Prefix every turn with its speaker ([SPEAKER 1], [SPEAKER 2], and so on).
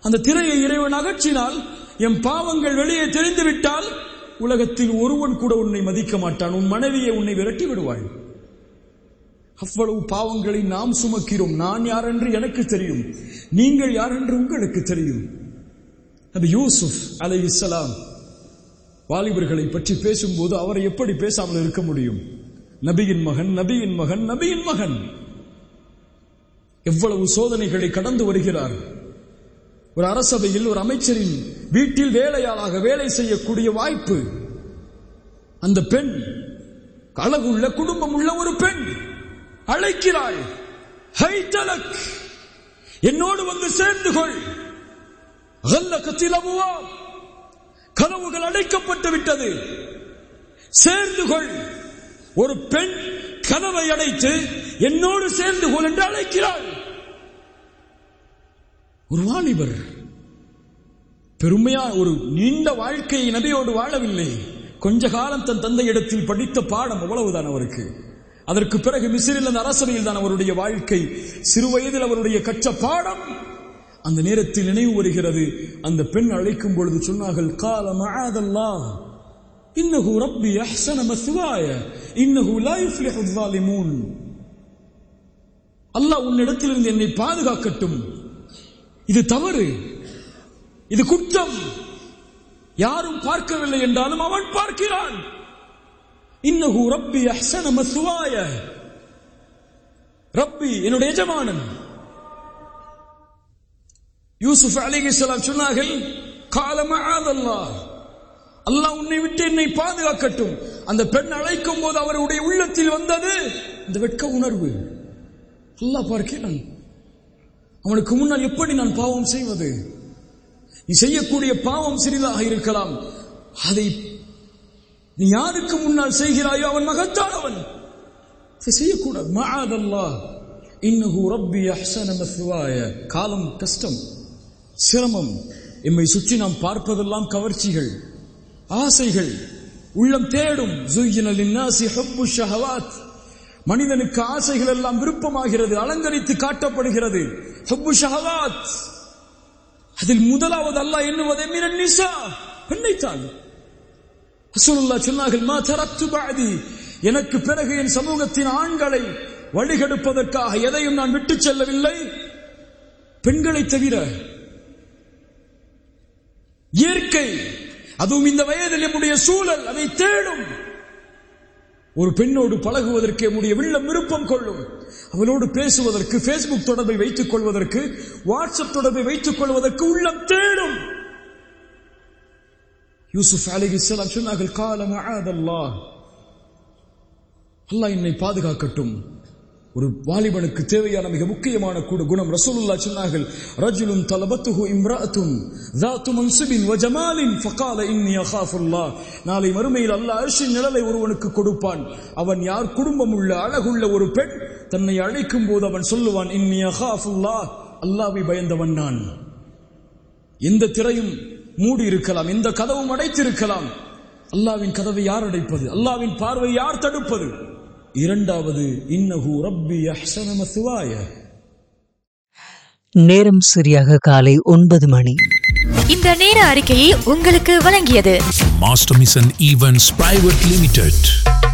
[SPEAKER 1] அந்த திரையை இறைவன் அகற்றினால் என் பாவங்கள் வெளியே தெரிந்துவிட்டால் உலகத்தில் ஒருவன் கூட உன்னை மதிக்க மாட்டான் உன் மனைவியை உன்னை விரட்டி விடுவாள் அவ்வளவு பாவங்களை நாம் சுமக்கிறோம் நான் யார் என்று எனக்கு தெரியும் நீங்கள் யார் என்று உங்களுக்கு தெரியும் நபி யூசுப் அலை இஸ்லாம் வாலிபர்களை பற்றி பேசும்போது அவரை எப்படி பேசாமல் இருக்க முடியும் நபியின் மகன் நபியின் மகன் நபியின் மகன் எவ்வளவு சோதனைகளை கடந்து வருகிறார் ஒரு அரசபையில் ஒரு அமைச்சரின் வீட்டில் வேலையாளாக வேலை செய்யக்கூடிய வாய்ப்பு அந்த பெண் அழகுள்ள குடும்பம் உள்ள ஒரு பெண் அழைக்கிறாள் ஹை தலக் என்னோடு வந்து சேர்ந்து கொள் கல்லகத்தில் அபுவாப். கதவுகள் அடைக்கப்பட்டு விட்டது சேர்ந்து கொள் ஒரு பெண் கதவை அடைத்து என்னோடு சேர்ந்து கொள் என்று அழைக்கிறாள் ஒரு வாலிபர் பெருமையா ஒரு நீண்ட வாழ்க்கையை நபியோடு வாழவில்லை கொஞ்ச காலம் தன் தந்தையிடத்தில் படித்த பாடம் அவ்வளவுதான் அவருக்கு அதற்கு பிறகு மிசிறில் அந்த அரசவையில் தான் அவருடைய வாழ்க்கை சிறு வயதில் அவருடைய கற்ற பாடம் அந்த நேரத்தில் நினைவு வருகிறது அந்த பெண் அழைக்கும் பொழுது சொன்னார்கள் கால மஆதல்லா இன்னஹு ரப்பி அஹ்சன மஸ்வாய இன்னஹு லா யுஃப்லிஹு ஸாலிமூன் அல்லாஹ் உன்னிடத்திலிருந்து என்னை பாதுகாக்கட்டும் இது தவறு இது குற்றம் யாரும் பார்க்கவில்லை என்றாலும் அவன் பார்க்கிறான் இன்னஹு ரப்பி அஹ்சன மஸ்வாய ரப்பி என்னுடைய எஜமானன் யூசுப் அலிஹிஸ்ஸலாம் சொன்னார்கள் கால மஆதல்லாஹ் அல்லாஹ் உன்னை விட்டு என்னை பாதுகாக்கட்டும் அந்த பெண் அழைக்கும் போது அவருடைய உள்ளத்தில் வந்தது இந்த வெட்க உணர்வு அல்லாஹ் பார்க்கிறான் அவனுக்கு முன்னால் எப்படி நான் பாவம் செய்வது நீ செய்யக்கூடிய பாவம் சிறிதாக இருக்கலாம் அதை நீ யாருக்கு முன்னால் செய்கிறாயோ அவன் மகத்தானவன் இதை செய்யக்கூடாது மஆதல்லாஹ் இன்னஹு ரப்பி அஹ்சன மஸ்வாய காலம் கஷ்டம் சிரமம் எம்மை சுற்றி நாம் பார்ப்பதெல்லாம் கவர்ச்சிகள் ஆசைகள் உள்ளம் தேடும் زُيِّنَ لِلنَّاسِ حُبُّ الشَّهَوَاتِ மனிதனுக்கு ஆசைகள் எல்லாம் விருப்பமாகிறது அலங்கரித்து காட்டப்படுகிறது ஹுப்பு ஷஹவாத் அதில் முதலாவது அல்லாஹ் எண்ணுவதை மினன் நிசா பெண்ணைத்தான் ரசூலுல்லாஹ் சொன்னார்கள் மா தரக்து பஅதி எனக்கு பிறகு என் சமூகத்தின் ஆண்களை வழிகெடுப்பதற்காக எதையும் நான் விட்டுச் செல்லவில்லை பெண்களை தவிர இயற்கை அதுவும் இந்த வயதில் நம்முடைய சூழல் அதை தேடும் ஒரு பெண்ணோடு பழகுவதற்கு நம்முடைய உள்ளம் விருப்பம் கொள்ளும் அவளோடு பேசுவதற்கு பேஸ்புக் தொடர்பை வைத்துக் கொள்வதற்கு வாட்ஸ்அப் தொடர்பை வைத்துக் கொள்வதற்கு உள்ளம் தேடும் யூசுப் அலிஹிஸ்ஸலாம் சொன்னார்கள் கால மஆதல்லாஹ் அல்லாஹ் என்னை பாதுகாக்கட்டும் ஒரு வாலிபனுக்கு தேவையான மிக முக்கியமான கூட குணம் ரசூலுல்லாஹ் சொன்னார்கள் ரஜுலுன் தலபத்துஹு இம்ராஅத்துன் ذات منصب وجمال فقال اني اخاف الله நாளை மறுமையில் அல்லாஹ் அர்ஷின் நிழலை ஒருவனுக்கு கொடுப்பான் அவன் யார் குடும்பம் உள்ள அழகுள்ள ஒரு பெண் தன்னை அழைக்கும் போது அவன் சொல்லுவான் இன்னி அகாஃபுல்லாஹ் அல்லாஹ்வை பயந்தவன் நான் எந்த திரையும் மூடி இருக்கலாம் எந்த கதவும் அடைத்திருக்கலாம் அல்லாவின் கதவை யார் அடைப்பது அல்லாவின் பார்வை யார் தடுப்பது இரண்டாவது இன்னஹு ரப்பி அஹ்சன மஸ்வாய
[SPEAKER 2] நேரம் சரியாக காலை ஒன்பது மணி
[SPEAKER 3] இந்த நேர அறிக்கையை உங்களுக்கு வழங்கியது
[SPEAKER 4] Master Mission Events Private Limited.